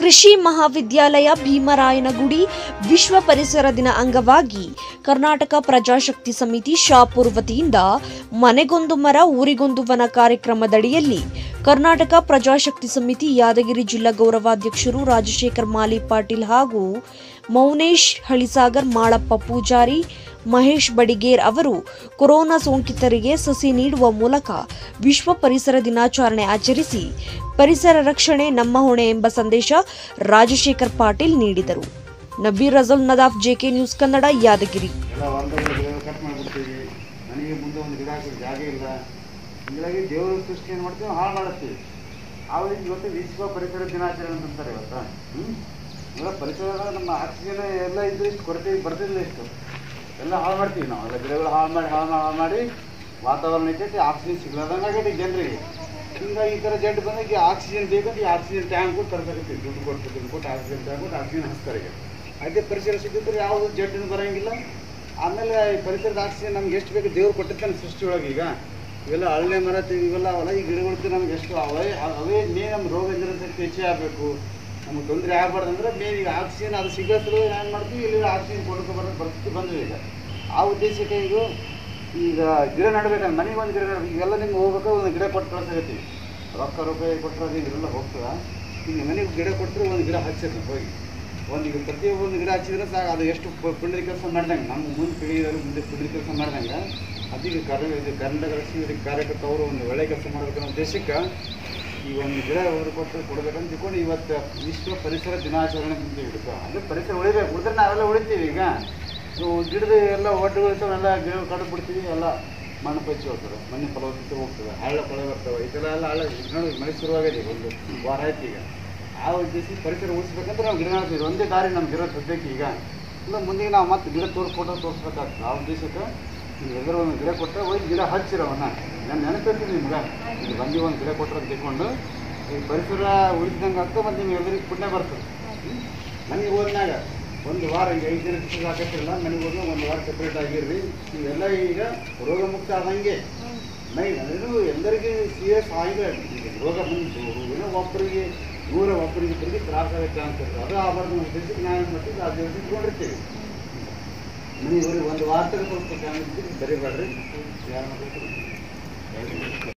ಕೃಷಿ ಮಹಾವಿದ್ಯಾಲಯ ಭೀಮರಾಯನಗುಡಿ ವಿಶ್ವ ಪರಿಸರ ದಿನ ಅಂಗವಾಗಿ ಕರ್ನಾಟಕ ಪ್ರಜಾಶಕ್ತಿ ಸಮಿತಿ ಶಾಪುರ್ ವತಿಯಿಂದ ಮನೆಗೊಂದು ಮರ ಊರಿಗೊಂದು ವನ ಕಾರ್ಯಕ್ರಮದಡಿಯಲ್ಲಿ ಕರ್ನಾಟಕ ಪ್ರಜಾಶಕ್ತಿ ಸಮಿತಿ ಯಾದಗಿರಿ ಜಿಲ್ಲಾ ಗೌರವಾಧ್ಯಕ್ಷರು ರಾಜಶೇಖರ್ ಮಾಲಿ ಪಾಟೀಲ್ ಹಾಗೂ ಮೌನೇಶ್ ಹಳಿಸಾಗರ್ ಮಾಳಪ್ಪ ಪೂಜಾರಿ ಮಹೇಶ್ ಬಡಿಗೇರ್ ಅವರು ಕೊರೋನಾ ಸೋಂಕಿತರಿಗೆ ಸಸಿ ನೀಡುವ ಮೂಲಕ ವಿಶ್ವ ಪರಿಸರ ದಿನಾಚರಣೆ ಆಚರಿಸಿ ಪರಿಸರ ರಕ್ಷಣೆ ನಮ್ಮ ಹೊಣೆ ಎಂಬ ಸಂದೇಶ ರಾಜಶೇಖರ್ ಪಾಟೀಲ್ ನೀಡಿದರು ನಬೀರ್ ರಜಲ್ ನದಾಫ್ ಜೆಕೆ ನ್ಯೂಸ್ ಕನ್ನಡ ಯಾದಗಿರಿ ಎಲ್ಲ ಹೊಲದಲ್ಲಿ ಗಿಡ ಕಟ್ ಮಾಡಿಬಿಡ್ತೀವಿ ಮನೆಗೆ ಮುಂದೆ ಒಂದು ಗಿಡ ಹಾಕಿ ಜಾಗ ಇಲ್ಲ ಹೀಗಾಗಿ ದೇವರ ಸೃಷ್ಟಿ ಏನು ಮಾಡ್ತೀವಿ ಹಾಳು ಮಾಡುತ್ತೀವಿ ಆವಾಗ ಇವತ್ತು ವಿಶ್ವ ಪರಿಸರ ದಿನಾಚರಣೆ ಅಂತಾರೆ ಇವತ್ತು ಹ್ಞೂ ಇವಾಗ ಪರಿಸರ ನಮ್ಮ ಆಕ್ಸಿಜನ್ ಎಲ್ಲ ಇದ್ದು ಇಷ್ಟು ಕೊರತೆ ಬರ್ತಿಲ್ಲ ಇಷ್ಟು ಎಲ್ಲ ಹಾಳು ಮಾಡ್ತೀವಿ ನಾವು ಎಲ್ಲ ಗಿಡಗಳು ಹಾಳು ಮಾಡಿ ಹಾಳು ಮಾಡಿ ಹಾಳು ಮಾಡಿ ವಾತಾವರಣ ಇರ್ತೈತಿ ಆಕ್ಸಿಜನ್ ಸಿಗ್ಲಾರ್ದಂಗೆ ಆಗೈತಿ ಜನರಿಗೆ ಹಿಂಗಾಗಿ ಈ ಥರ ಜಡ್ ಬಂದಾಗ ಆಕ್ಸಿಜನ್ ಬೇಕಂತ ಈ ಆಕ್ಸಿಜನ್ ಟ್ಯಾಂಕ್ ಕೊಟ್ಟು ತರಬೇಕೈತಿ ದುಡ್ಡು ಕೊಟ್ಟು ದುಡ್ಡು ಕೊಟ್ಟು ಆಕ್ಸಿಜನ್ ಟ್ಯಾಂಕ್ ಕೊಟ್ಟು ಆಕ್ಸಿಜನ್ ಹಚ್ತಾರೆ ಈಗ ಅದೇ ಪರಿಸರ ಸಿಕ್ಕಿದ್ರೆ ಯಾವುದು ಜಡ್ಡನ್ನು ಬರೋಂಗಿಲ್ಲ ಆಮೇಲೆ ಈ ಪರಿಸರದ ಆಕ್ಸಿಜನ್ ನಮ್ಗೆ ಎಷ್ಟು ಬೇಕು ದೇವ್ರು ಕೊಟ್ಟಿರ್ತಾನೆ ಸೃಷ್ಟಿ ಒಳಗೆ ಈಗ ಇವೆಲ್ಲ ಹಳ್ಳೆ ಮರ ತಿ- ಇವೆಲ್ಲ ಅವೆಲ್ಲ ಈ ಗಿಡಗಳು ನಮ್ಗೆ ಎಷ್ಟು ಅವೇ ಅವೇ ಮೇ ನಮ್ಮ ರೋಗ ನಿರೋಧಕ ಹೆಚ್ಚೆ ಆಗಬೇಕು ನಮ್ಗೆ ತೊಂದರೆ ಆಗಬಾರ್ದು ಅಂದ್ರೆ ಮೇನ್ ಈಗ ಆಕ್ಸಿಜನ್ ಅದು ಸಿಗೋದ್ರ ಏನು ಮಾಡ್ತೀವಿ ಇಲ್ಲಿ ಆಕ್ಸಿಜನ್ ಕೊಡೋಕೆ ಬರೋ ಪರಿಸ್ಥಿತಿ ಬಂದಿದೆ ಈಗ ಆ ಉದ್ದೇಶಕ್ಕೆ ಈಗ ಈಗ ಗಿಡ ನೆಡ್ಬೇಕಂದ್ರೆ ಮನೆಗೆ ಒಂದು ಗಿಡ ನೆಡ್ಬೇಕು ಈಗೆಲ್ಲ ನಿಮ್ಗೆ ಹೋಗ್ಬೇಕು ಒಂದು ಗಿಡ ಕೊಟ್ಟು ಕಳ್ಸಾಗತ್ತೀವಿ ರೊಕ್ಕ ರೂಪಾಯಿ ಕೊಟ್ಟರೆ ಅದು ಇದೆಲ್ಲ ಹೋಗ್ತದ ಈಗ ಮನೆಗೆ ಗಿಡ ಕೊಟ್ಟರೆ ಒಂದು ಗಿಡ ಹಚ್ಚಿರ್ತೀವಿ ಹೋಗಿ ಒಂದು ಈಗ ಪ್ರತಿಯೊಂದು ಗಿಡ ಹಚ್ಚಿದ್ರೆ ಸಾಕು ಅದು ಎಷ್ಟು ಪು- ಪುಣ್ಯದ ಕೆಲಸ ಮಾಡ್ದಂಗೆ ನಮ್ಮ ಮುಂದೆ ಪೀಳಿಗೆಯವರು ಮುಂದೆ ಪುಣ್ಯದ ಕೆಲಸ ಮಾಡ್ದಂಗೆ ಅದೀಗ ಕರ್ ಇದು ಕರ್ನಾಟಕ ರಕ್ಷಣೆ ವೇದಿಕೆ ಕಾರ್ಯಕರ್ತವರು ಒಂದು ಒಳ್ಳೆ ಕೆಲಸ ಮಾಡಬೇಕನ್ನೋ ಉದ್ದೇಶಕ್ಕೆ ಈ ಒಂದು ಗಿಡ ಅವರು ಕೊಟ್ಟು ಕೊಡ್ಬೇಕಂತ ತಿಳ್ಕೊಂಡು ಇವತ್ತು ವಿಶ್ವ ಪರಿಸರ ದಿನಾಚರಣೆ ಅಂತ ಇದಕ್ಕೆ ಅಂದರೆ ಪರಿಸರ ಉಳಿಬೇಕು ಉಳಿದ್ರೆ ನಾವೆಲ್ಲ ಉಳಿತೀವಿ ಈಗ ಇವು ಗಿಡದ ಎಲ್ಲ ಒಡ್ಡುಗಳಿರ್ತಾವೆಲ್ಲ ಗಿಡ ಕಡ್ದು ಬಿಡ್ತೀವಿ ಎಲ್ಲ ಮಣ್ಣು ಪಚ್ಚಿ ಹೋಗ್ತದೆ ಮಣ್ಣಿನ ಫಲವತ್ತತೆ ಹೋಗ್ತದೆ ಹಳ್ಳ ಕೊಳೆ ಬರ್ತವೆ ಇದೆಲ್ಲ ಎಲ್ಲ ಹಳ್ಳ ನೋಡಿ ಮಳೆ ಶುರುವಾಗಿದೆ ಈಗ ಒಂದು ವಾರ ಆಯ್ತು ಈಗ ಆ ಉದ್ದೇಶ ಪರಿಸರ ಉಳಿಸ್ಬೇಕಂದ್ರೆ ನಾವು ಗಿಡ ನೆಡ್ತೀವಿ ಒಂದೇ ದಾರಿ ನಮ್ಗೆ ಇರೋ ಸದ್ಯಕ್ಕೆ ಈಗ ಇಲ್ಲ ಮುಂದೆ ನಾವು ಮತ್ತೆ ಗಿಡ ತೋರ್ ಫೋಟೋ ತೋರಿಸ್ಬೇಕಾಗ್ತದೆ ಆ ಉದ್ದೇಶಕ್ಕೆ ನೀವು ಎಲ್ಲರೂ ಒಂದು ಗಿಡ ಕೊಟ್ಟರೆ ಹೋಗಿ ಗಿಡ ಹಚ್ಚಿರವನ್ನ ನಾನು ನೆನಪಿರ್ತೀನಿ ನಿಮ್ಗೆ ಇಲ್ಲಿ ಬಂದು ಒಂದು ಗಿಡ ಕೊಟ್ಟರೆ ಅಂತ ತಿಳ್ಕೊಂಡು ಈ ಪರಿಸರ ಉಳಿಸಿದಂಗೆ ಆಗ್ತದೆ ಮತ್ತು ನಿಮ್ಗೆ ಎಲ್ಲರಿಗೂ ಪುಣ್ಯ ಬರ್ತದೆ ಮನೆಗೆ ಹೋದ್ನಾಗ ಒಂದು ವಾರ ಈಗ ಐದು ದಿನ ಬಿಸಿಲು ಹಾಕತ್ತಿರಲ್ಲ ಮನೆಗೆ ಹೋದ್ಮೇಲೆ ಒಂದು ವಾರ ಸಪ್ರೇಟ್ ಆಗಿರ್ರಿ ನೀವೆಲ್ಲ ಈಗ ರೋಗ ಮುಕ್ತ ಆದಂಗೆ ಮೈ ಅದು ಎಲ್ಲರಿಗೂ ಸೀರಿಯಸ್ ಆಗಿಲ್ಲ ಈಗ ರೋಗ ಬಂದು ಏನೋ ಒಬ್ಬರಿಗೆ ನೂರ ಒಬ್ಬರಿಗೆ ಇಬ್ಬರಿಗೆ ತ್ರಾಸ ಆಗತ್ತೆ ಅಂತ ಅದು ಆಗಬಾರ್ದು ನಮ್ಮ ದೇಶಕ್ಕೆ ನಾವು ಏನು ಮಾಡ್ತೀವಿ ಆ ದಿವಸ ಇಟ್ಕೊಂಡಿರ್ತೀವಿ ಮನೆಗೆ ಹೋಗಿ ಒಂದು ವಾರ ತನಕ ಸ್ವಲ್ಪ ಬರೀಬೇಡ್ರಿ ಯಾರು